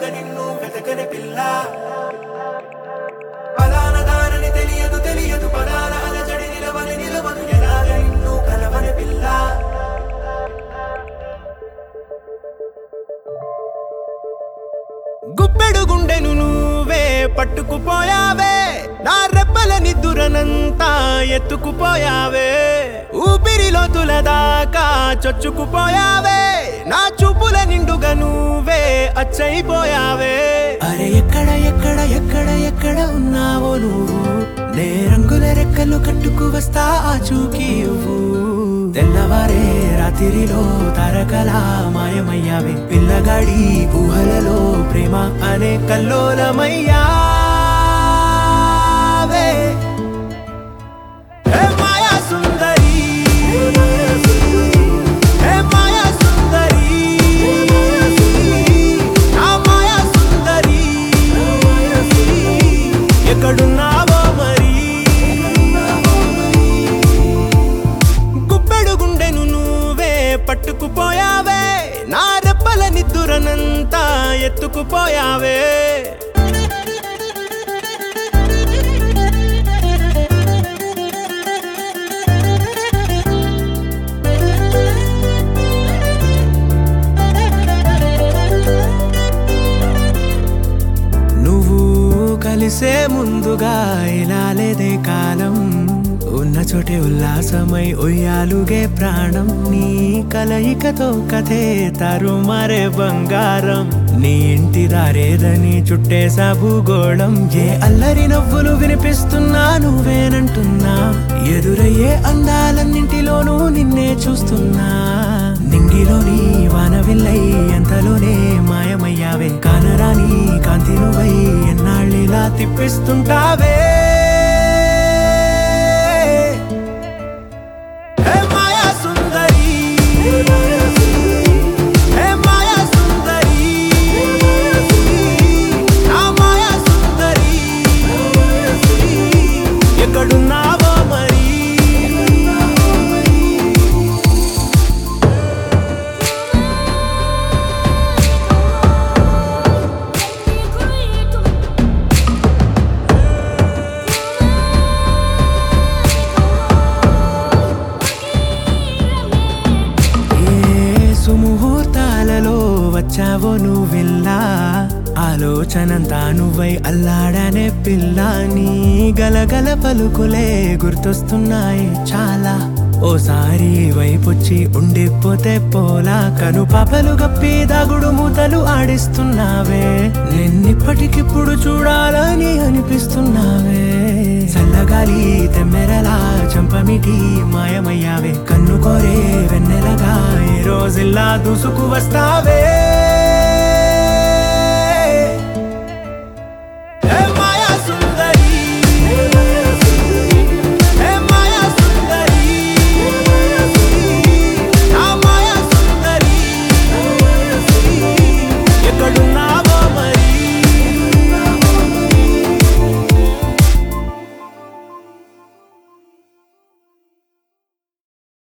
ఎలాగ నిన్ను వెతకని పిల్ల పలాన దానని తెలియదు తెలియదు పదాల అలజడి నిలవని నిలవదు ఎలాగ నిన్ను కలవని పిల్ల గుప్పెడు గుండెను నువ్వే పట్టుకుపోయావే నా రెప్పల నిద్దురనంతా ఎత్తుకుపోయావే ఊపిరిలో తులదాకా చొచ్చుకుపోయావే నా చూపుల నిండుగా నువ్వే అచ్చయిపోయావే అరే ఎక్కడ ఎక్కడ ఎక్కడ ఎక్కడ ఉన్నావో నువ్వు నే రంగుల రెక్కలు కట్టుకు వస్తా ఆ చూకి ఇవ్వు తెల్లవారే రాత్రిలో తారకలా మాయమయ్యావే పిల్లగాడి ఊహలలో ప్రేమ అనే కల్లోలమయ్యావే హే మాయా సుందరి హే మాయా సుందరి నా మాయా సుందరి ఎక్కడున్నావో మరి గుప్పెడు గుండెను నువ్వే పట్టుకుపోయావే నా రెప్పల నిద్దురనంతా ఎత్తుకుపోయావే నువ్వు కలిసే ముందుగా ఇలా లేదే కాలం ఉన్న చోటే ఉల్లాసమై ఉయ్యాలుగే ప్రాణం నీ కలయికతో కథే తరుమరే బంగారం నీ ఇంటి దారేదని చుట్టేసా భూగోళం ఏ అల్లరి నవ్వులు వినిపిస్తున్నా నువ్వేనంటున్నా ఎదురయ్యే అందాలన్నింటిలోనూ నిన్నే చూస్తున్నా నింగిలోని వానవిల్లై ఎంతలోనే మాయమయ్యావే కానరాని కాంతి నువ్వై ఎన్నాళ్ళిలా తిప్పిస్తుంటావే హే మాయా సుందరి హే మాయా సుందరి నా మాయా సుందరి ఎక్కడున్నావో మరి ఏ సుముహూర్తాలలో వచ్చావో నువ్విల్లా ఆలోచనంతా నువ్వై అల్లాడనే పిల్ల నీ గలగల పలుకులే గుర్తొస్తున్నాయి చాలా ఓసారి వైపొచ్చి ఉండిపోతే పోలా కను పాపలు గప్పి దాగుడు మూతలు ఆడిస్తున్నావే నిన్నిప్పటికిప్పుడు చూడాలని అనిపిస్తున్నావే చల్లగాలి తెమ్మెరలా చంపమిటి మాయమయ్యావే కన్ను కోరే వెన్నెలగా ఈ రోజుల్లా దూసుకు వస్తావే